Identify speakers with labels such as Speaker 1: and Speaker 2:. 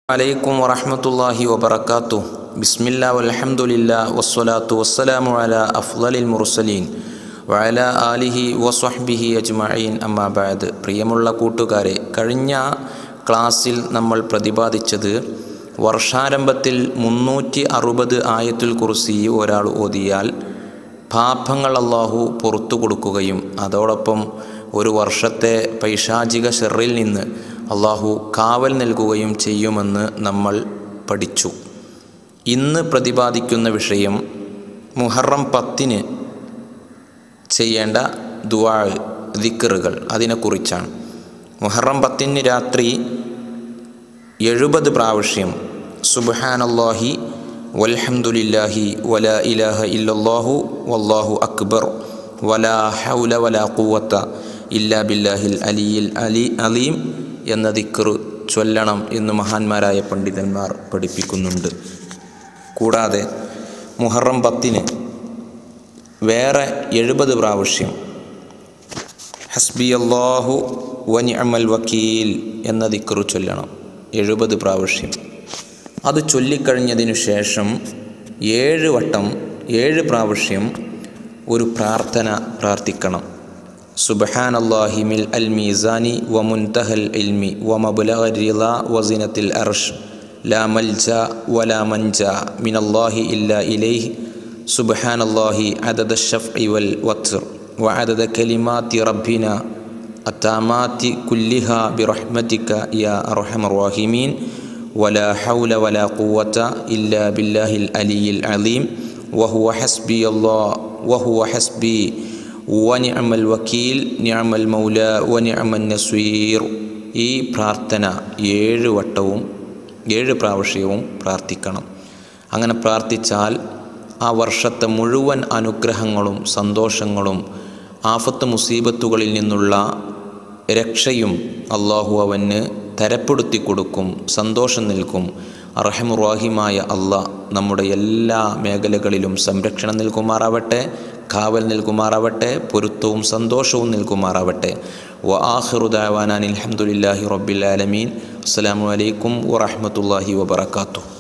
Speaker 1: അലൈക്കും വറഹമത്തല്ലാഹി വബർക്കാത്തു ബിസ്മില്ല വൽഹംദുലില്ല വസ്സലാത്തു വസ്സലാമു അല അഫ്ലലിൽ മുർസലീൻ വഅല ആലിഹി വസ്വഹ്ബിഹി അജ്മഈൻ അമ്മാബാദ് പ്രിയമുള്ള കൂട്ടുകാരെ കഴിഞ്ഞ ക്ലാസ്സിൽ നമ്മൾ പ്രതിപാദിച്ചത് വർഷാരംഭത്തിൽ മുന്നൂറ്റി അറുപത് ആയത്തുൽ കുർസി ഒരാൾ ഓതിയാൽ പാപങ്ങൾ അള്ളാഹു പുറത്തു കൊടുക്കുകയും അതോടൊപ്പം ഒരു വർഷത്തെ പൈശാചിക ഷെറിൽ നിന്ന് അള്ളാഹു കാവൽ നൽകുകയും ചെയ്യുമെന്ന് നമ്മൾ പഠിച്ചു ഇന്ന് പ്രതിപാദിക്കുന്ന വിഷയം മുഹറം പത്തിന് ചെയ്യേണ്ട ദുവാ ദിക്കറുകൾ അതിനെക്കുറിച്ചാണ് മുഹറം പത്തിന് രാത്രി എഴുപത് പ്രാവശ്യം സുബ്ഹാനല്ലാഹി വൽഹംദുലില്ലാഹി വലാ ഇലാഹ ഇല്ലല്ലാഹു വല്ലാഹു അക്ബർ വലാ ഹൗല വലാ ഖുവത്ത ഇല്ലാ ബില്ലാഹിൽ അലിയിൽ അലി അലീം എന്ന ദിക്റ് ചൊല്ലണം എന്ന് മഹാന്മാരായ പണ്ഡിതന്മാർ പഠിപ്പിക്കുന്നുണ്ട് കൂടാതെ മുഹറം പത്തിന് വേറെ എഴുപത് പ്രാവശ്യം ഹസ്ബി അള്ളാഹു വനിഅമൽ വക്കീൽ എന്ന ദിക്റ് ചൊല്ലണം എഴുപത് പ്രാവശ്യം അത് ചൊല്ലിക്കഴിഞ്ഞതിനു ശേഷം ഏഴ് വട്ടം ഏഴ് പ്രാവശ്യം ഒരു പ്രാർത്ഥന പ്രാർത്ഥിക്കണം സുബഹാൻ അള്ളാഹി മിൽ അൽ മീസാനി വ മുൻതഹൽ ഇൽമി വ മബുലഹ റിള വസിനത്തിൽ അർഷ് ലാ മൽജ വലാ മൻജ മിനല്ലാഹി ഇല്ല ഇലൈഹ് സുബഹാൻ അള്ളാഹി അദദ ഷഫ് വൽ വത്ർ വ അദദ കലിമാത്തി റബ്ബിന അത്താമാത്തി കുല്ലിഹ ബിറഹ്മത്തിക യാ അർഹമർ റാഹിമീൻ ولا حول ولا قوة إلا بالله العلي العظيم وهو حسبي الله وهو حسبي ونعم الوكيل نعم المولى ونعم النصير ഈ പ്രാർത്ഥന ഏഴ് വട്ടവും ഏഴ് പ്രാവശ്യവും പ്രാർത്ഥിക്കണം അങ്ങനെ പ്രാർത്ഥിച്ചാൽ ആ വർഷത്തെ മുഴുവൻ അനുഗ്രഹങ്ങളും സന്തോഷങ്ങളും ആഫത്ത് മുസീബത്തുകളിൽ നിന്നുള്ള രക്ഷയും അള്ളാഹു അവന് തരപ്പെടുത്തി കൊടുക്കും സന്തോഷം നിൽക്കും അറഹമുറാഹിമായ അള്ളാഹ് നമ്മുടെ എല്ലാ മേഖലകളിലും സംരക്ഷണം നൽകുമാറാവട്ടെ കാവൽ നൽകുമാറാവട്ടെ പൊരുത്തവും സന്തോഷവും നൽകുമാറാവട്ടെ വ ആഹിറുദാവാനാൻ അലഹമുല്ലാഹി റബ്ബിൽ ആലമീൻ അസ്സാം വലൈക്കും വറഹമത്തല്ലാഹി വബർക്കാത്തു